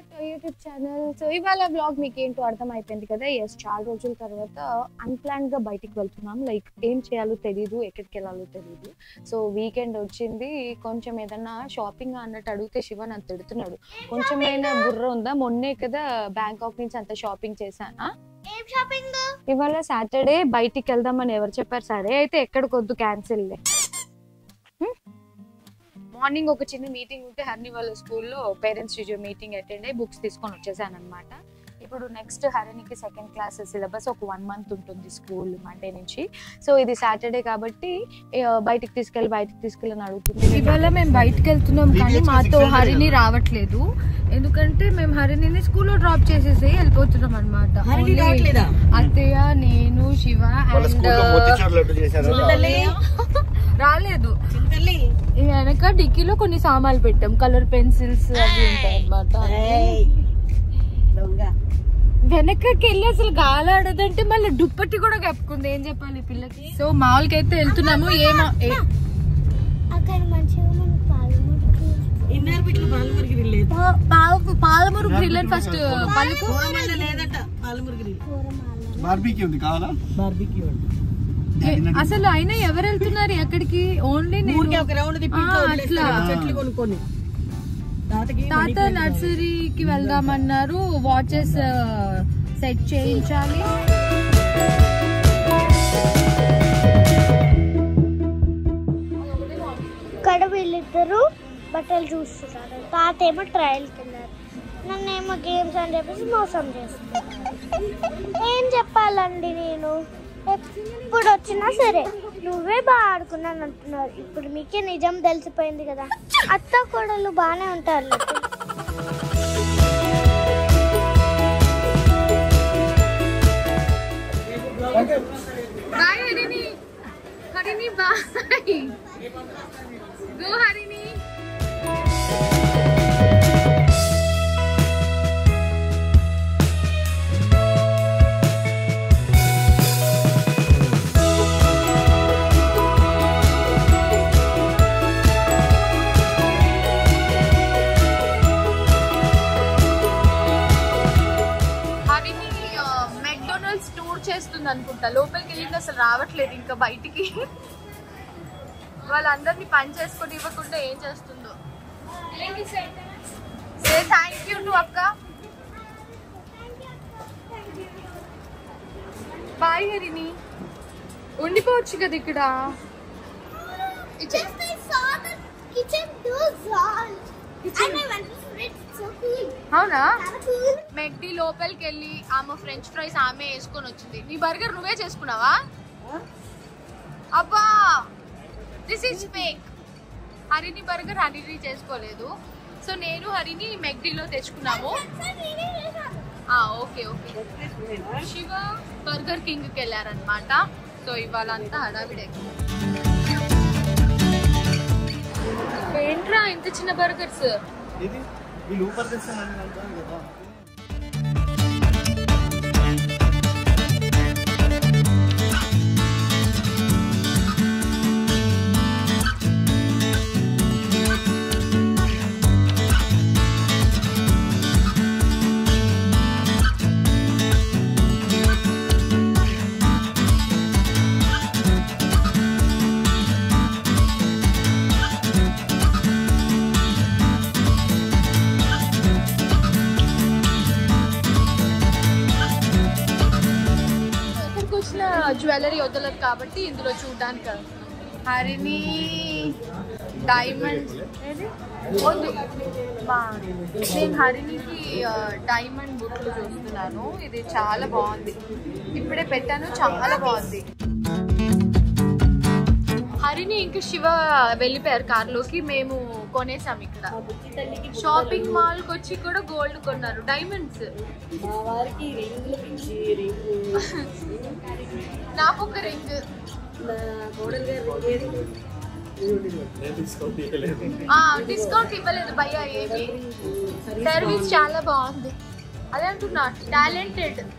Back to YouTube channel so ఇవాళ vlog మీకు ఏంటో అర్థం అయిపోయింది కదా ఎస్ చాలా రోజుల తర్వాత అన్ప్లాన్ గా బయటికి వెళ్తున్నాం లైక్ ఏం చేయాలో తెలియదు ఎక్కడికి వెళ్ళాలో తెలియదు సో వీకెండ్ వచ్చింది కొంచెం ఏదన్నా షాపింగ్ అన్నట్టు అడిగితే శివ నన్ను తిడుతున్నాడు కొంచెమైనా బుర్ర ఉందా మొన్నే కదా బ్యాంకాక్ నుంచి అంత షాపింగ్ చేశానా ఏం షాపింగ్ ఇవాళ సాటర్డే బయటికి వెళ్దామని ఎవరు చెప్పారు సరే అయితే ఎక్కడికి వద్దు క్యాన్సిల్ మార్నింగ్ ఒక చిన్న మీటింగ్ ఉంటే హర్ని వాళ్ళ స్కూల్లో పేరెంట్స్ టీచర్ మీటింగ్ అటెండ్ అయ్యి బుక్స్ తీసుకొని వచ్చేసాను అనమాట ఇప్పుడు నెక్స్ట్ హరణికి సెకండ్ క్లాస్ సిలబస్ ఒక వన్ మంత్ ఉంటుంది స్కూల్ మండే నుంచి సో ఇది సాటర్డే కాబట్టి ఆ, బయటికి తీసుకెళ్ళి బయటికి తీసుకెళ్ళని అడుగుతుంది ఇవాళ మేము బయటకు వెళ్తున్నాం కానీ మాతో హరిని రావట్లేదు ఎందుకంటే మేము హరిని స్కూల్లో డ్రాప్ చేసేసి వెళ్ళిపోతున్నాం అనమాట హరిణి రావట్లేదా? అత్తయ్య నేను శివ వాళ్ళ అండ్ స్కూల్లో మోతీచూర్ లడ్డు చేశారు రాలేదు చింతల్లి ఈ వెనక డిక్కీలో కొన్ని సామాన్లు పెట్టాం కలర్ పెన్సిల్స్ అవి ఉంటాయి అనమాట ఏయ్, దొంగ వెనకకి వెళ్ళి అసలు గాలాడదంటే మళ్ళీ దుప్పటి కూడా కప్పుకుంది ఏం చెప్పాలి ఈ పిల్లకి సో మామూలుగా అయితే వెళ్తున్నాము ఏమా ఏ- అక్కడ మంచిగా మన పాలమురికి ఇన్నర్ బిట్లు పాలమురికి లేదు పా- పాల- పాలమూరు గ్రిల్ ఫస్ట్ పలుకు కోరమండ లేదట పాలమురికి బార్బీకి ఉంది కావాలా బార్బిక్యూ అసలు అయినా ఎవరు వెళ్తున్నారు ఎక్కడికి ఓన్లీ ఊరికే ఒక రౌండ్ తిప్పి ఆ, ఇంట్లో వదిలేస్తారు. అట్లా. చెట్లు కొనుక్కొని తాతకి తాత నర్సరీకి వెళ్దామన్నారు వాచెస్ సెట్ చేయించాలి ఇక్కడ వీళ్ళిద్దరు బట్టలు చూస్తున్నారు తాత ఏమో ట్రయల్కి వెళ్ళారు నన్నేమో గేమ్స్ అని చెప్పేసి మోసం చేస్తున్నారు ఏం చెప్పాలండి నేను ఎప్పుడు వచ్చినా సరే నువ్వే బాగా ఆడుకున్నాను అంటున్నారు ఇప్పుడు మీకే నిజం తెలిసిపోయింది కదా అత్త కోడలు బాగానే ఉంటారు bye Harini Harini bye go Harini Harini McDonald's tour చేస్తుంది అనుకుంటా లోపలికి వెళ్ళింది అసలు రావట్లేదు ఇంకా బయటికి వాళ్ళందరినీ పని చేసుకొని ఇవ్వకుండా ఏం చేస్తుందో సే థ్యాంక్ యూ టు అక్క బాయ్ హరిణి ఉండిపోవచ్చు కదా ఇక్కడ ఇచ్చే- అవునా మెక్డీ లోపలికి వెళ్ళి ఆమె ఫ్రెంచ్ ఫ్రైస్ ఆమె వేసుకొని వచ్చింది నీ బర్గర్ నువ్వే చేసుకున్నావా అబ్బా this is fake Harini burger Harini చేసుకోలేదు సో నేను హరిని మెక్డీలో తెచ్చుకున్నాము ఆ, ఓకే ఓకే శివ బర్గర్ కింగ్కి వెళ్ళారనమాట సో ఇవాళ అంతా హడావిడే ఏంట్రా ఇంత చిన్న బర్గర్స్ ఇది వీళ్ళు ఊపర్ తెస్తానని అంటారు కదా ఇక్కడికి వచ్చిన జ్యువెలరీ వదలదు కాబట్టి ఇందులో చూడడానికి హరిని డైమండ్ ఏది? వద్దు బాగుంది నేను హరినికి ఆ, డైమండ్ బుట్లు చూస్తున్నాను ఇది చాలా బాగుంది ఇప్పుడే పెట్టాను చాలా బాగుంది హరిని ఇంకా శివ వెళ్ళిపోయారు కార్లోకి మేము కొనేసాం ఇక్కడ షాపింగ్ మాల్ కి వచ్చి కూడా గోల్డ్ కొన్నారు డైమండ్స్ మా వారికి రింగులు పిచ్చి రింగు నాకు ఒక రింగ్ నా కోడలు గారి రింగ్ ఏది? డిస్కౌంట్ ఇవ్వలేదు భయ్య ఏమి సర్వీస్ చాలా బాగుంది అదే అంటున్నా టాలెంటెడ్